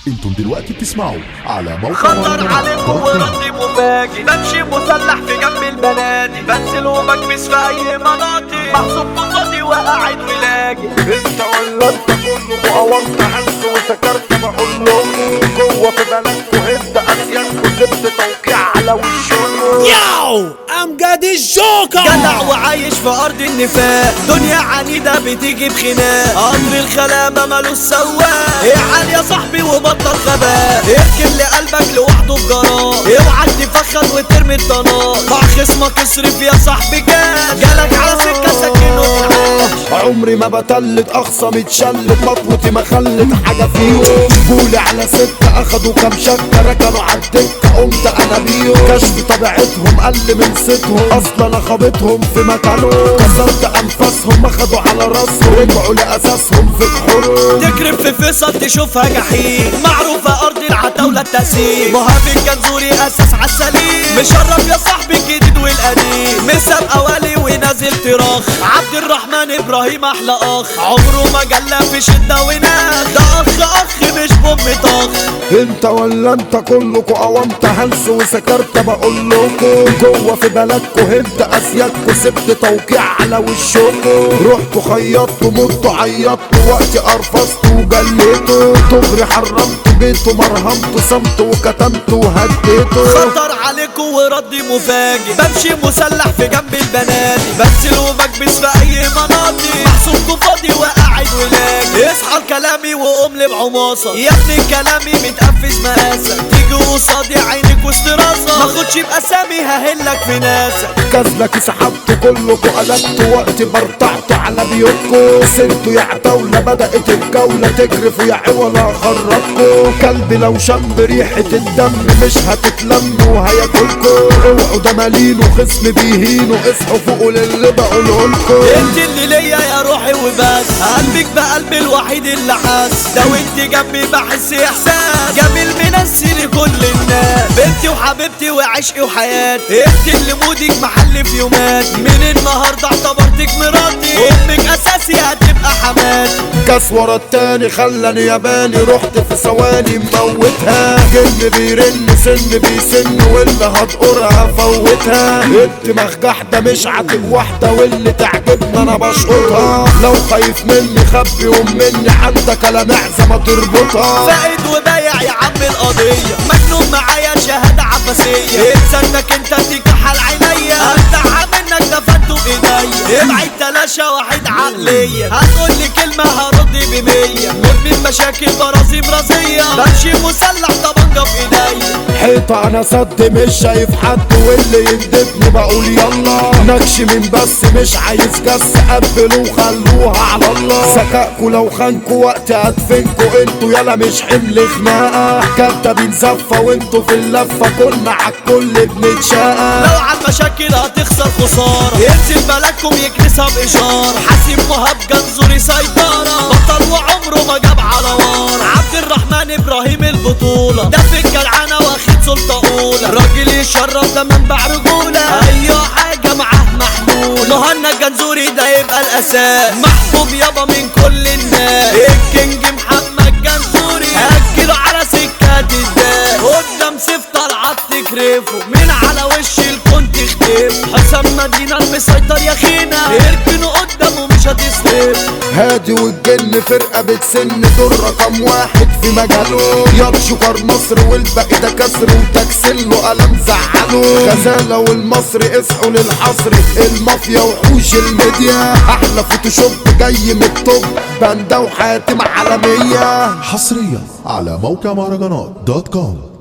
انتم دلوقتي بتسمعوا على موقع خطر مهرجانات عليكم دوت كوم. ورد مفاجئ بمشي مسلح في جنب البنادق بنزل وبكبس في اي مناطق محسوب بفاضي وقاعد ولاجئ انت ولا انت كله قومت هز وسكرت بقول لكم جوه في بلدكم هد اسيادكم سبت توقيع على وشكم ياو امجد الجوكر جدع وعايش في ارض النفاق دنيا عنيدة بتيجي بخناق قطر الخلامة مالوش سواق اعال يا صاحبي وبطل غباء اركن لقلبك لوحده بجراء اوعى تفخد وترمي الطناق مع خصمك اصرف يا صاحبي كاش جالك على سكة سكنه تنعاش عمري ما بتلت اخصم اتشلت مطوتي ما خلت حاجه فيهم قولي على ستة اخدوا كام شكه ركنوا على الدكه قمت انا بيهم كشف طبيعتهم قل من ستهم اصلا انا خابطهم في مكانهم كسرت انفاسهم اخدوا على راسهم رجعوا لاساسهم في بحورهم تكرم في فيصل تشوفها جحيم معروفة أرض العتاولة التأسيس مهاب الجنزوري أساس عالسليم مشرف يا صاحبي الجديد والقديم مساب أوالي ونازل تراخ عبد الرحمن إبراهيم أحلى أخ عمره ما جلى في شدة وناخ ده أخ أخ مش بوم طخ انت ولا انت كلكوا قومت هلس وسكرت بقول لكم جوه في بلدكوا هد اسيادكوا سبت توقيع على وشكوا رحتوا خيطتوا متوا عيطتوا وقتي قرفصتوا وجليتوا دغري حرمتوا بيتوا مرهمتوا صمتوا وكتمتوا وهديتوا خطر عليكم وردي مفاجئ بمشي مسلح في جنب البنادق بنزل وبكبس في اي مناطق محسوبكم فاضي وقاعد ولاجي اصحى لكلامي وقوم لي بعماصه يا ابني كلامي متقفز مقاسك تيجي قصادي عينك وسط راسك ماخدش باسامي ههلك في ناسك كسلك سحبتوا كلكوا قلبتوا وقتي برطعتوا على بيوتكوا سرتوا يا عتاولة بدأت الجولة تجرفوا يا عولا خرجكوا كلبي لو شم ريحة الدم مش هتتلم وهياكلكوا اوعوا ده مالين وخصم بيهينوا اصحوا فوقوا للي بقولهولكوا انت اللي ليا يا روحي وبس قلبك بقلبي الوحيد اللي حاس ده وانت جنبي بحس احساس جميل منسي لكل الناس بنتي وحبيبتي وعشقي وحياتي انت اللي مودك محل في يومات من النهارده اعتبرتك مراتي امك اساسي هتبقى حماتي كاس ورا التاني خلاني ياباني رحت في ثواني مموتها جن بيرن سن بيسن واللي هتقرها فوتها الدماغ جحدة مش عاتب واحدة واللي تعجبني انا بشقطها لو خايف مني خبي ومني عندك انا معزة ما تربطها فائد وبايع يا عم القضية مجنون معايا شهادة عباسية انسانك انت تكحل عينيا ادعى منك دفنته بايديا ابعد تلاشى واحد عقلية هتقول لي كلمة هرد بمية مدمن مشاكل برازيم راسية بمشي مسلح طبنجة في ايديا حيطة انا صد مش شايف حد واللي يكذبني بقول يلا نكش من بس مش عايز جس قبلوا وخلوها على الله ذكائكوا لو خانكوا وقت ادفنكوا انتوا يلا مش حمل خناقة كدابين زفة وانتوا في اللفة كنا عالكل بنتشاقى لو على المشاكل هتخسر خسارة ينزل بلدكم يكنسها بإشارة حاسب مهاب جنزوري سيطرة بطل وعمره ما جاب على وار عبد الرحمن إبراهيم البطولة ده في الجدعنة واخد سلطة أولى راجل يشرف ده منبع رجولة أي حاجة معاه محمول مهنا جنزوري ده يبقى الأساس محبوب يابا من كل الناس الكينج محمد جنزوري هأكله على سكات الداس قدام سيف طلعت تكرفه من على وش الكون تختفه حسام مدينة المسيطر يا خينا اركنه قدامه مش هتصرف هادي والجن فرقة بتسن دول رقم واحد في مجاله ياض شكر مصر والباقي ده كسر وتكسل له قلم زعله غزالة والمصري اصحوا للحصر المافيا وحوش الميديا احلى فوتوشوب جاي من الطب باندا وحاتم عالمية حصريا على موقع مهرجانات دوت كوم